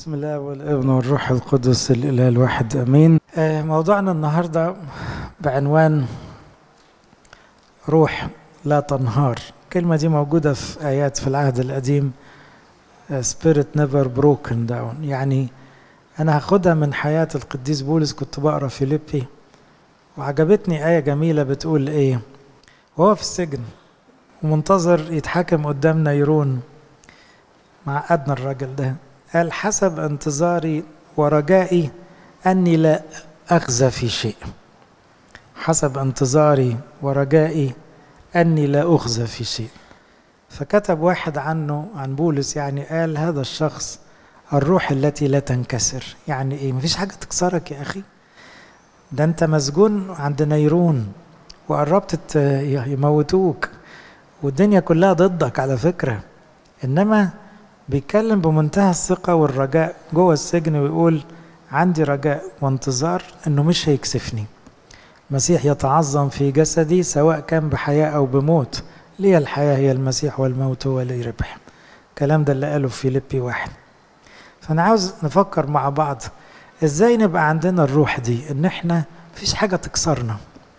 بسم الله والابن والروح القدس الاله الواحد امين آه، موضوعنا النهارده بعنوان روح لا تنهار الكلمه دي موجوده في ايات في العهد القديم سبيريت نيفر بروكن داون يعني انا هاخدها من حياه القديس بولس كنت بقرا فيليبي وعجبتني ايه جميله بتقول ايه وهو في السجن ومنتظر يتحاكم قدام نيرون مع أدنى الراجل ده قال حسب انتظاري ورجائي أني لا أخزى في شيء حسب انتظاري ورجائي أني لا أخزى في شيء فكتب واحد عنه عن بولس يعني قال هذا الشخص الروح التي لا تنكسر يعني ايه مفيش حاجة تكسرك يا أخي ده أنت مسجون عند نيرون وقربت يموتوك والدنيا كلها ضدك على فكرة إنما بيتكلم بمنتهى الثقة والرجاء جوه السجن ويقول عندي رجاء وانتظار انه مش هيكسفني المسيح يتعظم في جسدي سواء كان بحياة او بموت لي الحياة هي المسيح والموت هو لي ربح الكلام ده اللي قاله في فيليبي واحد فانا عاوز نفكر مع بعض ازاي نبقى عندنا الروح دي ان احنا مفيش حاجة تكسرنا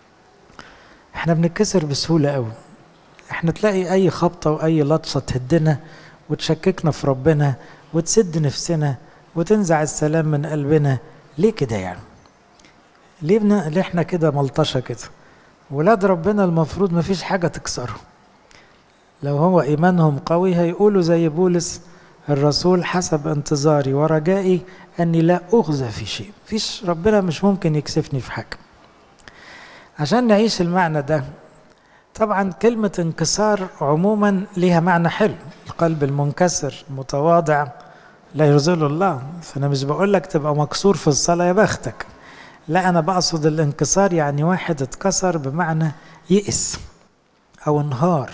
احنا بنتكسر بسهولة قوي احنا تلاقي اي خبطة واي لطشة تهدنا وتشككنا في ربنا وتسد نفسنا وتنزع السلام من قلبنا ليه كده يعني ليه, بنا... ليه احنا كده ملطشه كده ولاد ربنا المفروض ما فيش حاجه تكسره لو هو ايمانهم قوي هيقولوا زي بولس الرسول حسب انتظاري ورجائي اني لا اخزى في شيء فيش ربنا مش ممكن يكسفني في حاجه عشان نعيش المعنى ده طبعا كلمة انكسار عموما ليها معنى حلو القلب المنكسر متواضع لا يرزله الله فأنا مش بقول لك تبقى مكسور في الصلاة يا بختك لا أنا بقصد الانكسار يعني واحد اتكسر بمعنى يئس أو انهار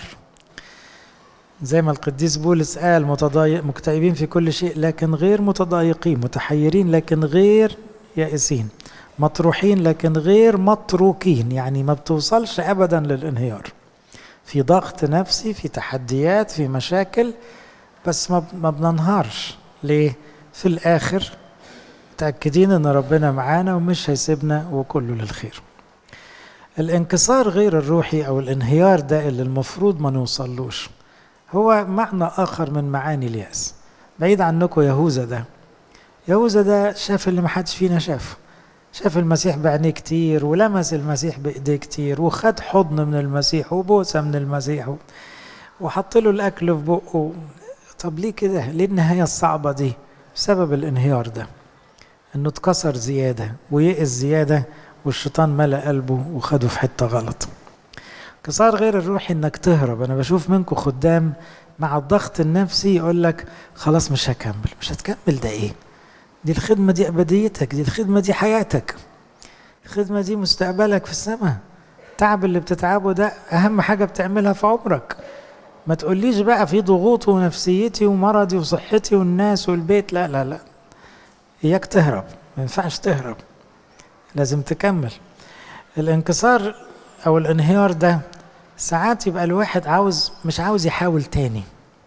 زي ما القديس بولس قال متضايق مكتئبين في كل شيء لكن غير متضايقين متحيرين لكن غير يائسين مطروحين لكن غير متروكين يعني ما بتوصلش ابدا للانهيار في ضغط نفسي في تحديات في مشاكل بس ما ما بننهارش ليه في الاخر متاكدين ان ربنا معانا ومش هيسيبنا وكله للخير الانكسار غير الروحي او الانهيار ده اللي المفروض ما نوصلوش هو معنى اخر من معاني الياس بعيد عنكم يهوذا ده يهوذا ده شاف اللي ما حدش فينا شافه شاف المسيح بعينيه كتير ولمس المسيح بايديه كتير وخد حضن من المسيح وبوسه من المسيح وحط له الاكل في بقه طب ليه كده ليه النهايه الصعبه دي بسبب الانهيار ده انه اتكسر زياده ويئس زياده والشيطان ملا قلبه وخده في حته غلط انكسار غير الروحي انك تهرب انا بشوف منكم خدام مع الضغط النفسي يقول لك خلاص مش هكمل مش هتكمل ده ايه دي الخدمة دي أبديتك دي الخدمة دي حياتك الخدمة دي مستقبلك في السماء التعب اللي بتتعبه ده أهم حاجة بتعملها في عمرك ما تقوليش بقى في ضغوط ونفسيتي ومرضي وصحتي والناس والبيت لا لا لا إياك تهرب ما ينفعش تهرب لازم تكمل الانكسار أو الانهيار ده ساعات يبقى الواحد عاوز مش عاوز يحاول تاني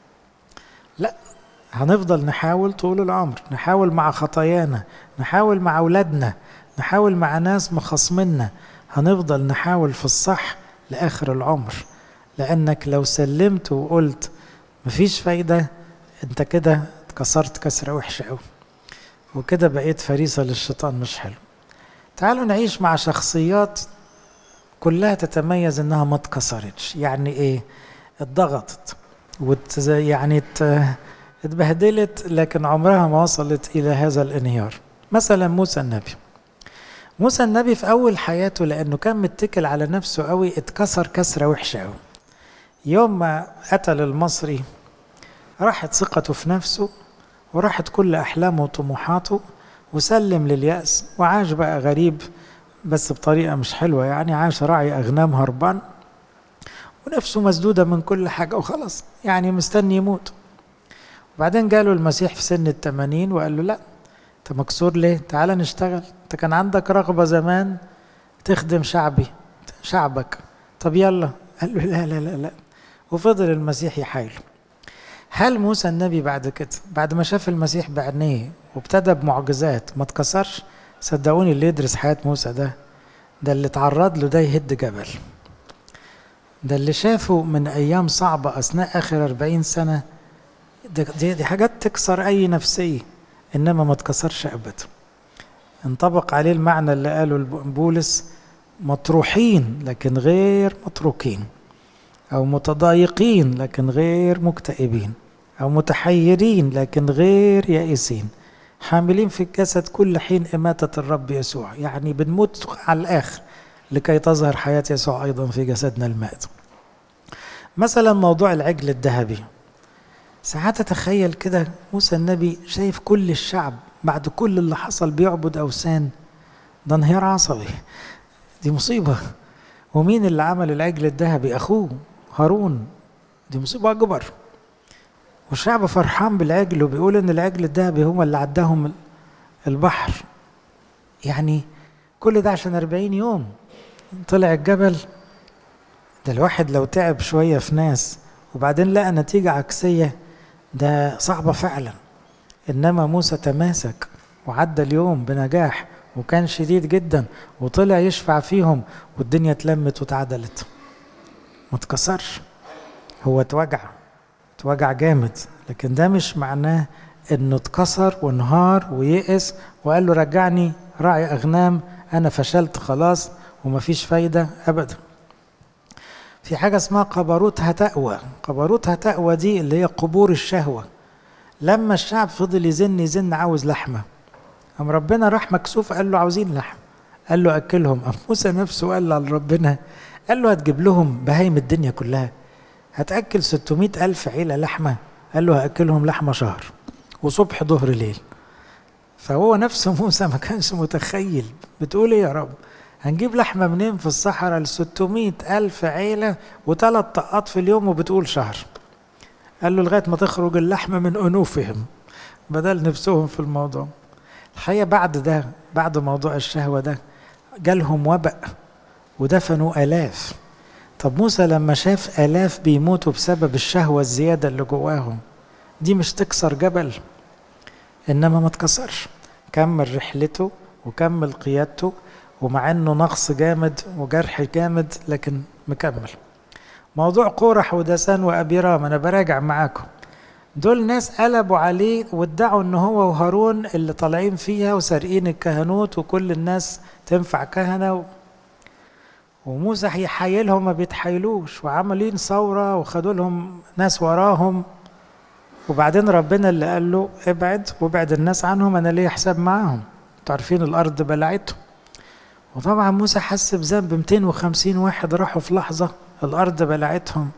لا هنفضل نحاول طول العمر نحاول مع خطايانا نحاول مع أولادنا نحاول مع ناس مخاصمنا هنفضل نحاول في الصح لآخر العمر لأنك لو سلمت وقلت مفيش فايدة انت كده اتكسرت كسرة وحشة قوي وكده بقيت فريسة للشيطان مش حلو تعالوا نعيش مع شخصيات كلها تتميز انها ما اتكسرتش يعني ايه اتضغطت وت يعني اتبهدلت لكن عمرها ما وصلت إلى هذا الانهيار مثلا موسى النبي موسى النبي في أول حياته لأنه كان متكل على نفسه قوي اتكسر كسرة وحشة قوي يوم ما قتل المصري راحت ثقته في نفسه وراحت كل أحلامه وطموحاته وسلم لليأس وعاش بقى غريب بس بطريقة مش حلوة يعني عاش راعي أغنام هربان ونفسه مسدودة من كل حاجة وخلاص يعني مستني يموت وبعدين جاله المسيح في سن التمانين وقال له لا انت مكسور ليه تعال نشتغل انت كان عندك رغبة زمان تخدم شعبي شعبك طب يلا قال له لا لا لا لا وفضل المسيح يحايله هل موسى النبي بعد كده بعد ما شاف المسيح بعينيه وابتدى بمعجزات ما اتكسرش صدقوني اللي يدرس حياة موسى ده ده اللي اتعرض له ده يهد جبل ده اللي شافه من أيام صعبة أثناء آخر أربعين سنة دي, دي حاجات تكسر أي نفسية إنما ما تكسرش أبدا انطبق عليه المعنى اللي قاله بولس مطروحين لكن غير متروكين أو متضايقين لكن غير مكتئبين أو متحيرين لكن غير يائسين حاملين في الجسد كل حين إماتة الرب يسوع يعني بنموت على الآخر لكي تظهر حياة يسوع أيضا في جسدنا المائت مثلا موضوع العجل الذهبي ساعات أتخيل كده موسى النبي شايف كل الشعب بعد كل اللي حصل بيعبد أوثان ده انهيار عصبي دي مصيبة ومين اللي عمل العجل الذهبي أخوه هارون دي مصيبة أكبر والشعب فرحان بالعجل وبيقول إن العجل الذهبي هو اللي عداهم البحر يعني كل ده عشان أربعين يوم طلع الجبل ده الواحد لو تعب شوية في ناس وبعدين لقى نتيجة عكسية ده صعبة فعلا إنما موسى تماسك وعدى اليوم بنجاح وكان شديد جدا وطلع يشفع فيهم والدنيا اتلمت واتعدلت ما اتكسرش هو اتوجع اتوجع جامد لكن ده مش معناه انه اتكسر وانهار ويئس وقال له رجعني راعي اغنام انا فشلت خلاص ومفيش فايدة ابدا في حاجة اسمها قبروتها تقوى قبروتها تقوى دي اللي هي قبور الشهوة لما الشعب فضل يزن يزن عاوز لحمة أم ربنا راح مكسوف قال له عاوزين لحم قال له أكلهم أم موسى نفسه قال لربنا قال له هتجيب لهم بهايم الدنيا كلها هتأكل 600 ألف عيلة لحمة قال له هأكلهم لحمة شهر وصبح ظهر ليل فهو نفسه موسى ما كانش متخيل بتقول ايه يا رب هنجيب لحمة منين في الصحراء ل 600 ألف عيلة وثلاث طقات في اليوم وبتقول شهر قال له لغاية ما تخرج اللحمة من أنوفهم بدل نفسهم في الموضوع الحقيقة بعد ده بعد موضوع الشهوة ده جالهم وبأ ودفنوا آلاف طب موسى لما شاف آلاف بيموتوا بسبب الشهوة الزيادة اللي جواهم دي مش تكسر جبل إنما ما تكسرش كمل رحلته وكمل قيادته ومع انه نقص جامد وجرح جامد لكن مكمل موضوع قورح ودسان وابيرام انا براجع معاكم دول ناس قلبوا عليه وادعوا ان هو وهارون اللي طالعين فيها وسارقين الكهنوت وكل الناس تنفع كهنه و... وموسى هيحايلهم ما بيتحايلوش وعملين ثوره وخدوا لهم ناس وراهم وبعدين ربنا اللي قال له ابعد وابعد الناس عنهم انا ليه حساب معاهم انتوا عارفين الارض بلعتهم وطبعا موسى حس بذنب 250 واحد راحوا في لحظة الأرض بلعتهم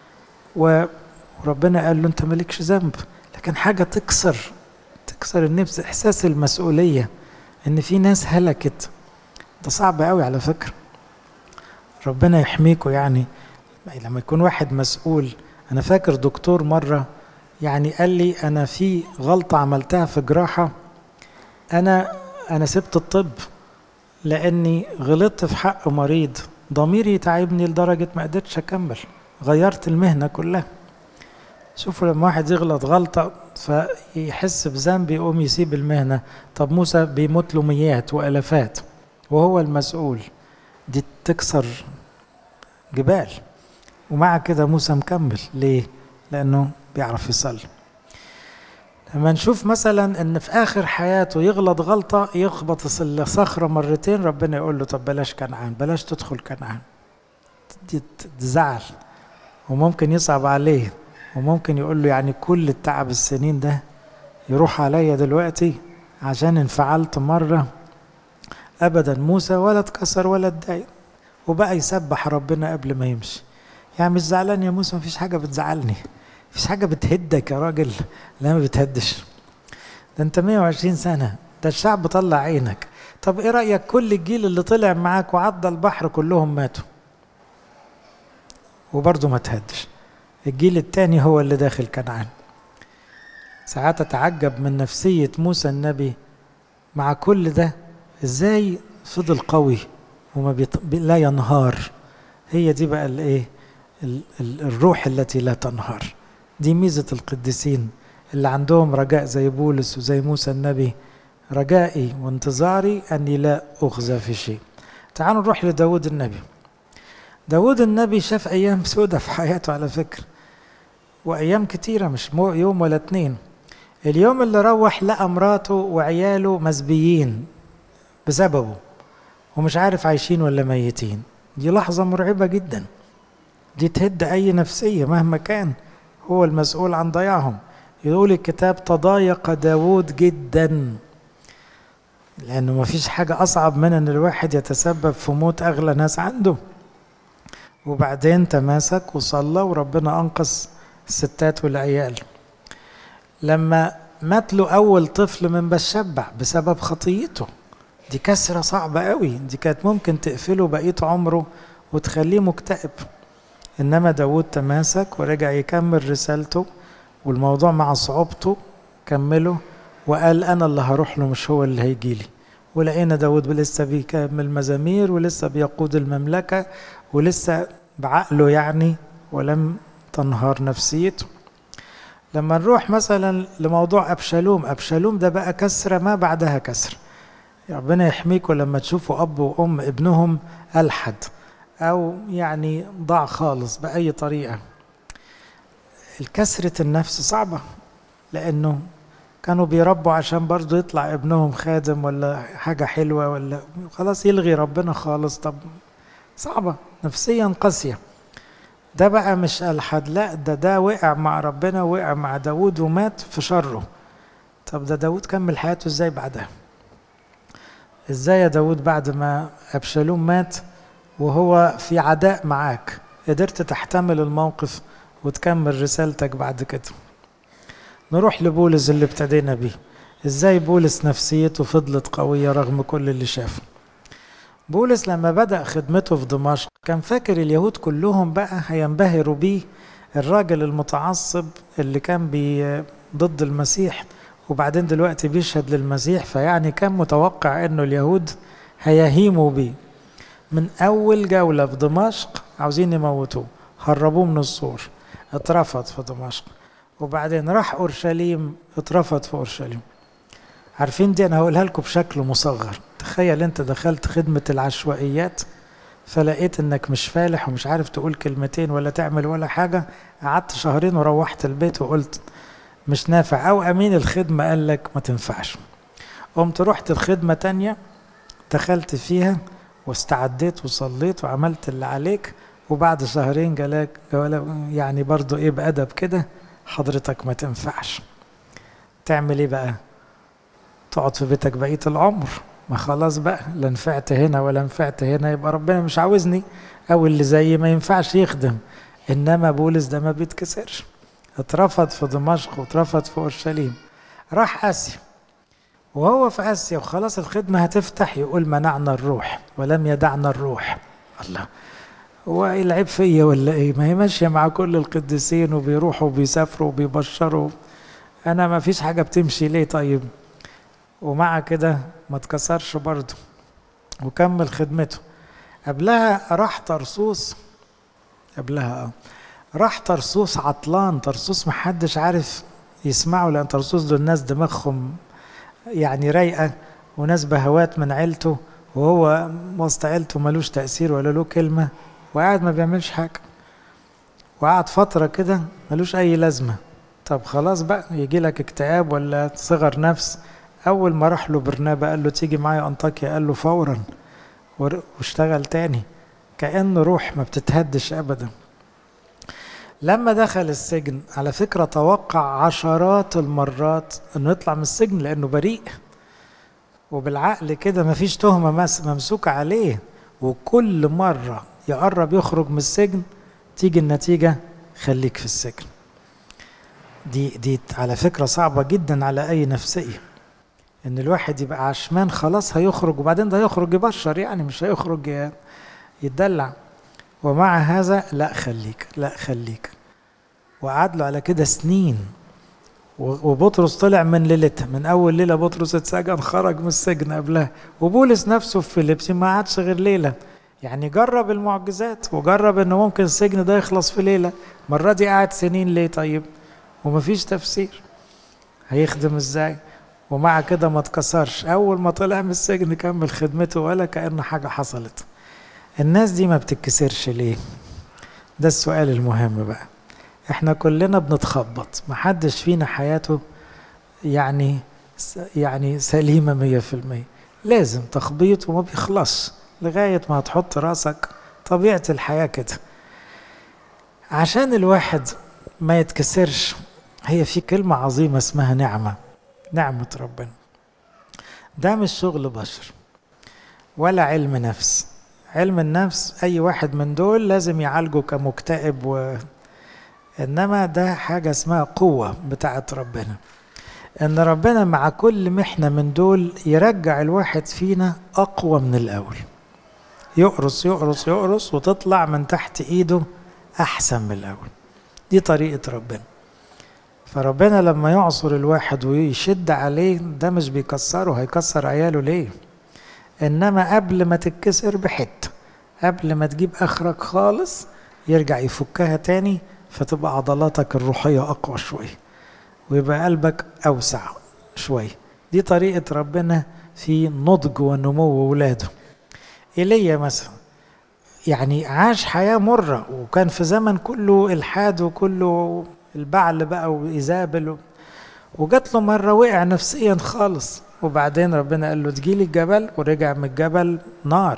وربنا قال له أنت مالكش ذنب لكن حاجة تكسر تكسر النفس إحساس المسؤولية إن في ناس هلكت ده صعب قوي على فكرة ربنا يحميكوا يعني لما يكون واحد مسؤول أنا فاكر دكتور مرة يعني قال لي أنا في غلطة عملتها في جراحة أنا أنا سبت الطب لاني غلطت في حق مريض ضميري تعبني لدرجه ما قدرتش اكمل غيرت المهنه كلها شوفوا لما واحد يغلط غلطه فيحس بذنب يقوم يسيب المهنه طب موسى بيموت له مئات والافات وهو المسؤول دي تكسر جبال ومع كده موسى مكمل ليه لانه بيعرف يصلي لما نشوف مثلا ان في اخر حياته يغلط غلطه يخبط الصخره مرتين ربنا يقول له طب بلاش كنعان بلاش تدخل كنعان دي تزعل وممكن يصعب عليه وممكن يقول له يعني كل التعب السنين ده يروح عليا دلوقتي عشان انفعلت مره ابدا موسى ولا اتكسر ولا اتضايق وبقى يسبح ربنا قبل ما يمشي يعني مش زعلان يا موسى مفيش حاجه بتزعلني مفيش حاجة بتهدك يا راجل لا ما بتهدش ده انت 120 سنة ده الشعب طلع عينك طب ايه رأيك كل الجيل اللي طلع معاك وعدى البحر كلهم ماتوا وبرضه ما تهدش الجيل التاني هو اللي داخل كنعان ساعات اتعجب من نفسية موسى النبي مع كل ده ازاي فضل قوي وما بيط... لا ينهار هي دي بقى الايه الروح التي لا تنهار دي ميزة القديسين اللي عندهم رجاء زي بولس وزي موسى النبي رجائي وانتظاري أني لا أخزى في شيء تعالوا نروح لداود النبي داود النبي شاف أيام سودة في حياته على فكرة وأيام كتيرة مش يوم ولا اتنين اليوم اللي روح لقى مراته وعياله مسبيين بسببه ومش عارف عايشين ولا ميتين دي لحظة مرعبة جدا دي تهد أي نفسية مهما كان هو المسؤول عن ضياعهم يقول الكتاب تضايق داود جدا لأنه ما فيش حاجة أصعب من أن الواحد يتسبب في موت أغلى ناس عنده وبعدين تماسك وصلى وربنا أنقذ الستات والعيال لما مات له أول طفل من بشبع بسبب خطيته دي كسرة صعبة قوي دي كانت ممكن تقفله بقية عمره وتخليه مكتئب إنما داود تماسك ورجع يكمل رسالته والموضوع مع صعوبته كمله وقال أنا اللي هروح له مش هو اللي هيجي لي ولقينا داود لسه بيكمل مزامير ولسه بيقود المملكة ولسه بعقله يعني ولم تنهار نفسيته لما نروح مثلا لموضوع أبشالوم أبشالوم ده بقى كسرة ما بعدها كسر ربنا يحميكم لما تشوفوا أب وأم ابنهم ألحد أو يعني ضاع خالص بأي طريقة الكسرة النفس صعبة لأنه كانوا بيربوا عشان برضه يطلع ابنهم خادم ولا حاجة حلوة ولا خلاص يلغي ربنا خالص طب صعبة نفسيا قاسية ده بقى مش ألحد لا ده ده وقع مع ربنا وقع مع داود ومات في شره طب ده داود كمل حياته ازاي بعدها ازاي يا داود بعد ما أبشالوم مات وهو في عداء معاك قدرت تحتمل الموقف وتكمل رسالتك بعد كده نروح لبولس اللي ابتدينا بيه ازاي بولس نفسيته فضلت قوية رغم كل اللي شافه بولس لما بدأ خدمته في دمشق كان فاكر اليهود كلهم بقى هينبهروا بيه الراجل المتعصب اللي كان بي ضد المسيح وبعدين دلوقتي بيشهد للمسيح فيعني كان متوقع انه اليهود هيهيموا بيه من اول جولة في دمشق عاوزين يموتوه هربوه من السور اترفض في دمشق وبعدين راح اورشليم اترفض في اورشليم عارفين دي انا هقولها لكم بشكل مصغر تخيل انت دخلت خدمة العشوائيات فلقيت انك مش فالح ومش عارف تقول كلمتين ولا تعمل ولا حاجة قعدت شهرين وروحت البيت وقلت مش نافع او امين الخدمة قال لك ما تنفعش قمت رحت الخدمة تانية دخلت فيها واستعديت وصليت وعملت اللي عليك وبعد شهرين جالك يعني برضو ايه بأدب كده حضرتك ما تنفعش تعمل ايه بقى تقعد في بيتك بقية العمر ما خلاص بقى لا نفعت هنا ولا نفعت هنا يبقى ربنا مش عاوزني او اللي زي ما ينفعش يخدم انما بولس ده ما بيتكسرش اترفض في دمشق واترفض في اورشليم راح اسيا وهو في اسيا وخلاص الخدمه هتفتح يقول منعنا الروح ولم يدعنا الروح الله هو ايه العيب فيا ولا ايه ما هي ماشيه مع كل القديسين وبيروحوا وبيسافروا وبيبشروا انا ما فيش حاجه بتمشي ليه طيب ومع كده ما اتكسرش برضه وكمل خدمته قبلها راح طرسوس قبلها اه راح طرسوس عطلان طرسوس محدش عارف يسمعه لان طرسوس دول ناس دماغهم يعني رايقه وناس بهوات من عيلته وهو وسط عيلته ملوش تأثير ولا له كلمة وقاعد ما بيعملش حاجة وقعد فترة كده ملوش أي لازمة طب خلاص بقى يجي لك اكتئاب ولا صغر نفس أول ما راح له برنابا قال له تيجي معايا أنطاكيا قال له فورا واشتغل تاني كأنه روح ما بتتهدش أبدا لما دخل السجن على فكرة توقع عشرات المرات انه يطلع من السجن لانه بريء وبالعقل كده مفيش تهمة ممسوكة عليه وكل مرة يقرب يخرج من السجن تيجي النتيجة خليك في السجن دي دي على فكرة صعبة جدا على أي نفسية إن الواحد يبقى عشمان خلاص هيخرج وبعدين ده هيخرج يبشر يعني مش هيخرج يتدلع ومع هذا لا خليك لا خليك وقعد له على كده سنين وبطرس طلع من ليلتها من اول ليله بطرس اتسجن خرج من السجن قبلها وبولس نفسه في فيليبسي ما قعدش غير ليله يعني جرب المعجزات وجرب انه ممكن السجن ده يخلص في ليله المره دي قعد سنين ليه طيب ومفيش تفسير هيخدم ازاي ومع كده ما اتكسرش اول ما طلع من السجن كمل خدمته ولا كأن حاجة حصلت الناس دي ما بتتكسرش ليه ده السؤال المهم بقى احنا كلنا بنتخبط محدش فينا حياته يعني يعني سليمة مية في المية لازم تخبيط وما بيخلصش لغاية ما هتحط راسك طبيعة الحياة كده عشان الواحد ما يتكسرش هي في كلمة عظيمة اسمها نعمة نعمة ربنا ده مش شغل بشر ولا علم نفس علم النفس أي واحد من دول لازم يعالجه كمكتئب و... إنما ده حاجة اسمها قوة بتاعت ربنا إن ربنا مع كل محنة من دول يرجع الواحد فينا أقوى من الأول يقرص يقرص يقرص وتطلع من تحت إيده أحسن من الأول دي طريقة ربنا فربنا لما يعصر الواحد ويشد عليه ده مش بيكسره هيكسر عياله ليه انما قبل ما تتكسر بحته قبل ما تجيب اخرك خالص يرجع يفكها تاني فتبقى عضلاتك الروحيه اقوى شويه ويبقى قلبك اوسع شويه دي طريقه ربنا في نضج ونمو ولاده ايليا مثلا يعني عاش حياه مره وكان في زمن كله الحاد وكله البعل بقى وإيزابل وجات له مرة وقع نفسيا خالص وبعدين ربنا قال له تجيلي الجبل ورجع من الجبل نار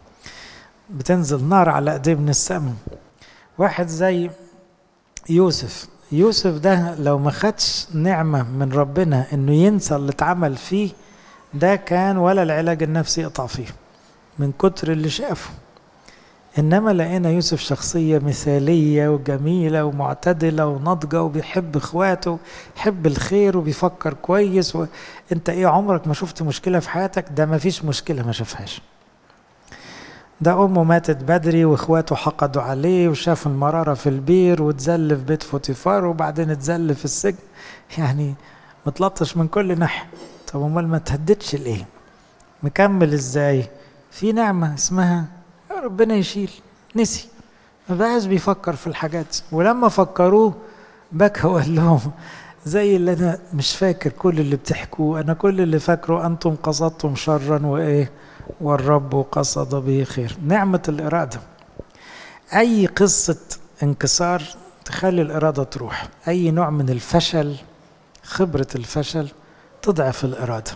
بتنزل نار على ايديه من السماء واحد زي يوسف يوسف ده لو ما خدش نعمة من ربنا انه ينسى اللي اتعمل فيه ده كان ولا العلاج النفسي يقطع فيه من كتر اللي شافه انما لقينا يوسف شخصيه مثاليه وجميله ومعتدله وناضجه وبيحب اخواته يحب الخير وبيفكر كويس وانت ايه عمرك ما شفت مشكله في حياتك ده ما فيش مشكله ما شافهاش ده امه ماتت بدري واخواته حقدوا عليه وشاف المراره في البير واتذل في بيت فوتيفار وبعدين اتذل في السجن يعني متلطش من كل ناحيه طب امال ما تهددش ليه مكمل ازاي في نعمه اسمها ربنا يشيل نسي ما بقاش بيفكر في الحاجات ولما فكروه بكى وقال لهم زي اللي انا مش فاكر كل اللي بتحكوه انا كل اللي فاكره انتم قصدتم شرا وايه والرب قصد به خير نعمة الإرادة أي قصة انكسار تخلي الإرادة تروح أي نوع من الفشل خبرة الفشل تضعف الإرادة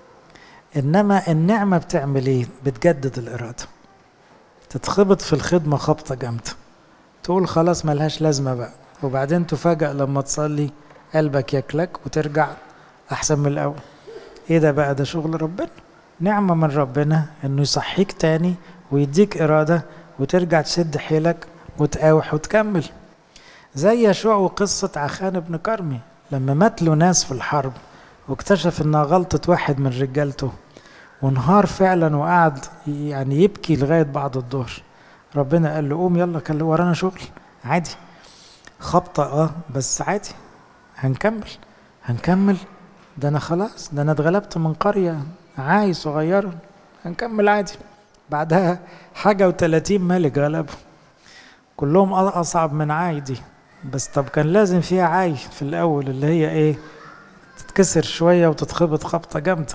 إنما النعمة بتعمل إيه؟ بتجدد الإرادة تتخبط في الخدمة خبطة جامدة تقول خلاص ملهاش لازمة بقى وبعدين تفاجأ لما تصلي قلبك ياكلك وترجع أحسن من الأول إيه ده بقى ده شغل ربنا نعمة من ربنا إنه يصحيك تاني ويديك إرادة وترجع تشد حيلك وتقاوح وتكمل زي يشوع وقصة عخان بن كرمي لما مات له ناس في الحرب واكتشف انها غلطة واحد من رجالته وانهار فعلا وقعد يعني يبكي لغاية بعد الظهر ربنا قال له قوم يلا كان ورانا شغل عادي خبطة اه بس عادي هنكمل هنكمل ده انا خلاص ده انا اتغلبت من قرية عاي صغيرة هنكمل عادي بعدها حاجة وتلاتين ملك غلبهم كلهم أصعب من عاي دي بس طب كان لازم فيها عاي في الأول اللي هي إيه تتكسر شوية وتتخبط خبطة جامدة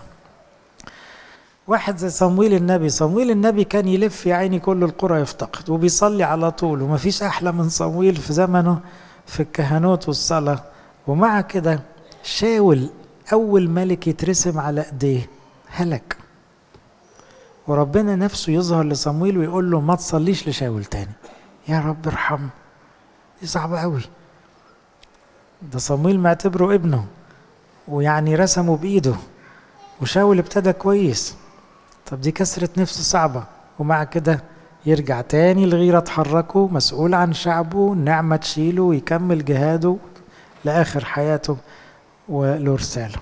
واحد زي صمويل النبي صمويل النبي كان يلف يا عيني كل القرى يفتقد وبيصلي على طول ومفيش أحلى من صمويل في زمنه في الكهنوت والصلاة ومع كده شاول أول ملك يترسم على إيديه هلك وربنا نفسه يظهر لصمويل ويقول له ما تصليش لشاول تاني يا رب ارحمه دي صعبة قوي ده صمويل معتبره ابنه ويعني رسمه بإيده وشاول ابتدى كويس طب دي كسرة نفس صعبة ومع كده يرجع تاني الغيرة تحركه مسؤول عن شعبه النعمة تشيله ويكمل جهاده لآخر حياته وله رسالة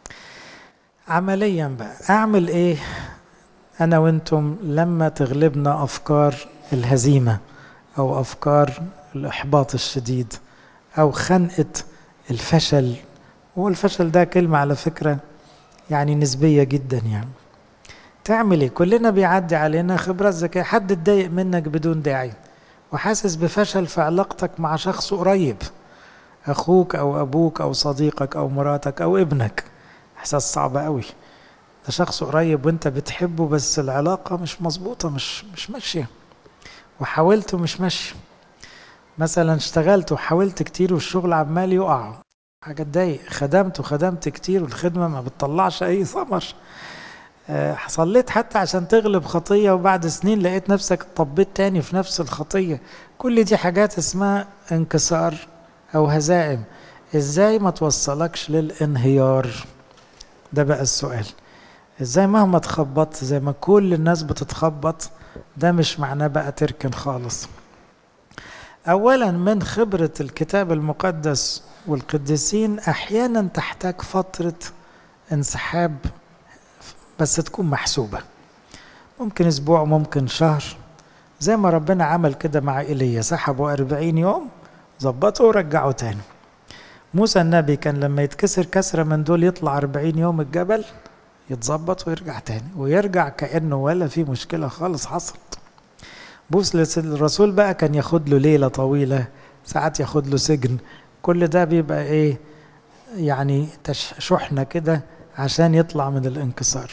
عمليا بقى أعمل إيه أنا وأنتم لما تغلبنا أفكار الهزيمة أو أفكار الإحباط الشديد أو خنقة الفشل والفشل ده كلمة على فكرة يعني نسبية جدا يعني تعمل ايه كلنا بيعدي علينا خبرات ذكية حد اتضايق منك بدون داعي وحاسس بفشل في علاقتك مع شخص قريب اخوك او ابوك او صديقك او مراتك او ابنك احساس صعب قوي ده شخص قريب وانت بتحبه بس العلاقة مش مظبوطة مش مش ماشية وحاولت ومش ماشية مثلا اشتغلت وحاولت كتير والشغل عمال يقع حاجة تضايق خدمت وخدمت كتير والخدمة ما بتطلعش أي ثمر أه صليت حتى عشان تغلب خطية وبعد سنين لقيت نفسك طبيت تاني في نفس الخطية كل دي حاجات اسمها انكسار أو هزائم ازاي ما توصلكش للانهيار ده بقى السؤال ازاي مهما تخبط زي ما كل الناس بتتخبط ده مش معناه بقى تركن خالص اولا من خبرة الكتاب المقدس والقديسين احيانا تحتاج فترة انسحاب بس تكون محسوبة ممكن اسبوع ممكن شهر زي ما ربنا عمل كده مع ايليا سحبوا أربعين يوم ظبطوا ورجعوا تاني موسى النبي كان لما يتكسر كسرة من دول يطلع أربعين يوم الجبل يتظبط ويرجع تاني ويرجع كأنه ولا في مشكلة خالص حصلت بوس الرسول بقى كان ياخد له ليلة طويلة ساعات ياخد له سجن كل ده بيبقى ايه يعني شحنة كده عشان يطلع من الانكسار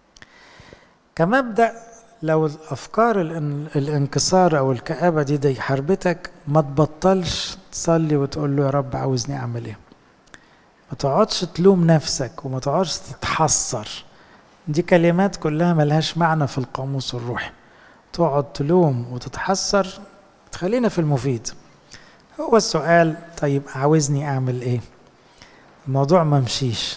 كمبدأ لو الأفكار الانكسار أو الكآبة دي دي حربتك ما تبطلش تصلي وتقول له يا رب عاوزني أعمل إيه ما تقعدش تلوم نفسك وما تقعدش تتحسر دي كلمات كلها ملهاش معنى في القاموس الروحي تقعد تلوم وتتحسر تخلينا في المفيد هو السؤال طيب عاوزني اعمل ايه الموضوع ما مشيش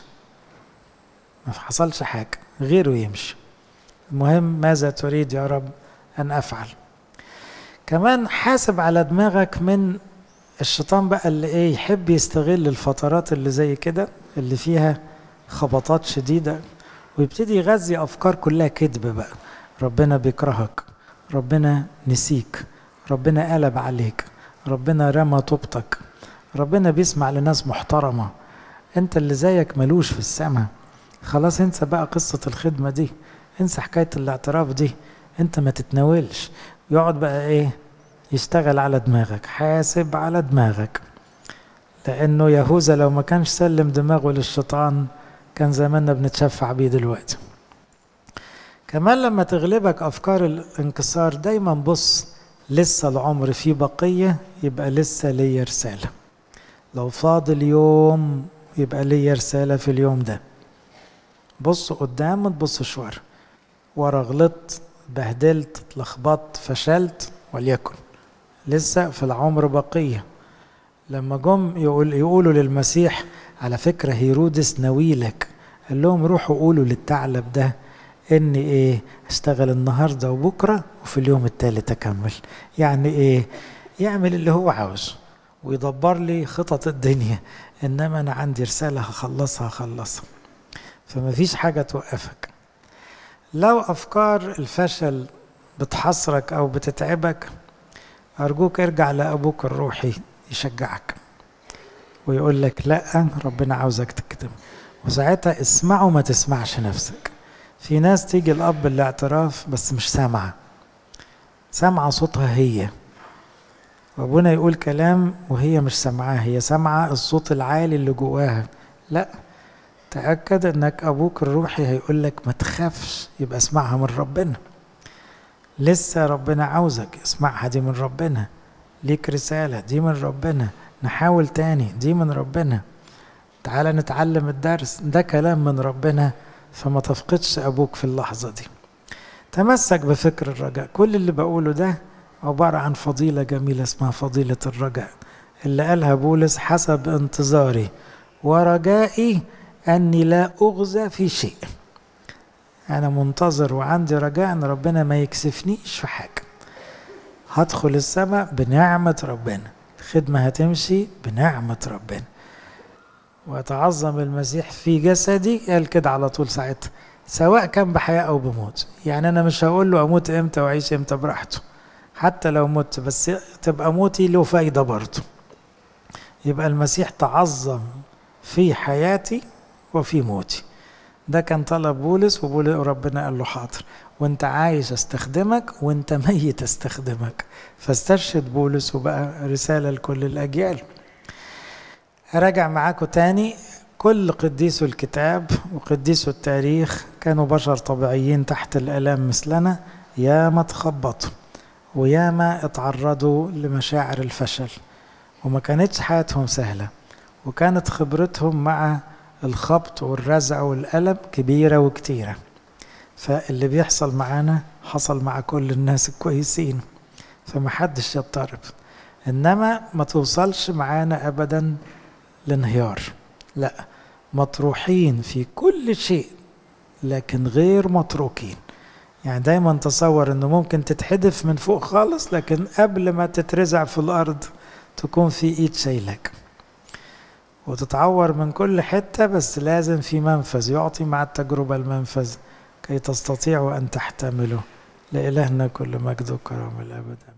ما حصلش حاجة غيره يمشي المهم ماذا تريد يا رب ان افعل كمان حاسب على دماغك من الشيطان بقى اللي ايه يحب يستغل الفترات اللي زي كده اللي فيها خبطات شديدة ويبتدي يغذي افكار كلها كذب بقى ربنا بيكرهك ربنا نسيك ربنا قلب عليك ربنا رمى طوبتك ربنا بيسمع لناس محترمة انت اللي زيك ملوش في السماء خلاص انسى بقى قصة الخدمة دي انسى حكاية الاعتراف دي انت ما تتناولش يقعد بقى ايه يشتغل على دماغك حاسب على دماغك لانه يهوذا لو ما كانش سلم دماغه للشيطان كان زماننا بنتشفع بيه دلوقتي كمان لما تغلبك افكار الانكسار دايما بص لسه العمر فيه بقية يبقى لسه ليا رسالة لو فاضل يوم يبقى ليا رسالة في اليوم ده بص قدام ما تبصش ورا ورا غلطت بهدلت اتلخبطت فشلت وليكن لسه في العمر بقية لما جم يقول يقولوا للمسيح على فكرة هيرودس ناويلك قال لهم روحوا قولوا للثعلب ده ان ايه اشتغل النهارده وبكره وفي اليوم التالت اكمل يعني ايه يعمل اللي هو عاوزه ويدبر لي خطط الدنيا انما انا عندي رساله هخلصها هخلصها فما فيش حاجه توقفك لو افكار الفشل بتحصرك او بتتعبك ارجوك ارجع لابوك الروحي يشجعك ويقول لك لا ربنا عاوزك تكتب وساعتها اسمعه ما تسمعش نفسك في ناس تيجي الاب الاعتراف بس مش سامعه سامعه صوتها هي وابونا يقول كلام وهي مش سامعاه هي سامعه الصوت العالي اللي جواها لا تاكد انك ابوك الروحي هيقول لك ما تخافش يبقى اسمعها من ربنا لسه ربنا عاوزك اسمعها دي من ربنا ليك رساله دي من ربنا نحاول تاني دي من ربنا تعالى نتعلم الدرس ده كلام من ربنا فما تفقدش أبوك في اللحظة دي تمسك بفكر الرجاء كل اللي بقوله ده عبارة عن فضيلة جميلة اسمها فضيلة الرجاء اللي قالها بولس حسب انتظاري ورجائي أني لا أغزى في شيء أنا منتظر وعندي رجاء أن ربنا ما يكسفنيش في حاجة هدخل السماء بنعمة ربنا الخدمة هتمشي بنعمة ربنا ويتعظم المسيح في جسدي قال كده على طول ساعتها سواء كان بحياة أو بموت يعني أنا مش هقول له أموت إمتى وأعيش إمتى براحته حتى لو مت بس تبقى موتي له فايدة برضه يبقى المسيح تعظم في حياتي وفي موتي ده كان طلب بولس وبولس ربنا قال له حاضر وانت عايش استخدمك وانت ميت استخدمك فاسترشد بولس وبقى رسالة لكل الأجيال أراجع معاكم تاني كل قديسو الكتاب وقديسو التاريخ كانوا بشر طبيعيين تحت الآلام مثلنا ياما تخبطوا وياما اتعرضوا لمشاعر الفشل وما كانتش حياتهم سهلة وكانت خبرتهم مع الخبط والرزع والألم كبيرة وكتيرة فاللي بيحصل معانا حصل مع كل الناس الكويسين فمحدش يضطرب إنما ما توصلش معانا أبدا لانهيار لا مطروحين في كل شيء لكن غير متروكين يعني دايما تصور انه ممكن تتحدف من فوق خالص لكن قبل ما تترزع في الارض تكون في ايد شايلك وتتعور من كل حتة بس لازم في منفذ يعطي مع التجربة المنفذ كي تستطيعوا أن تحتملوا لإلهنا كل مجد وكرم الأبد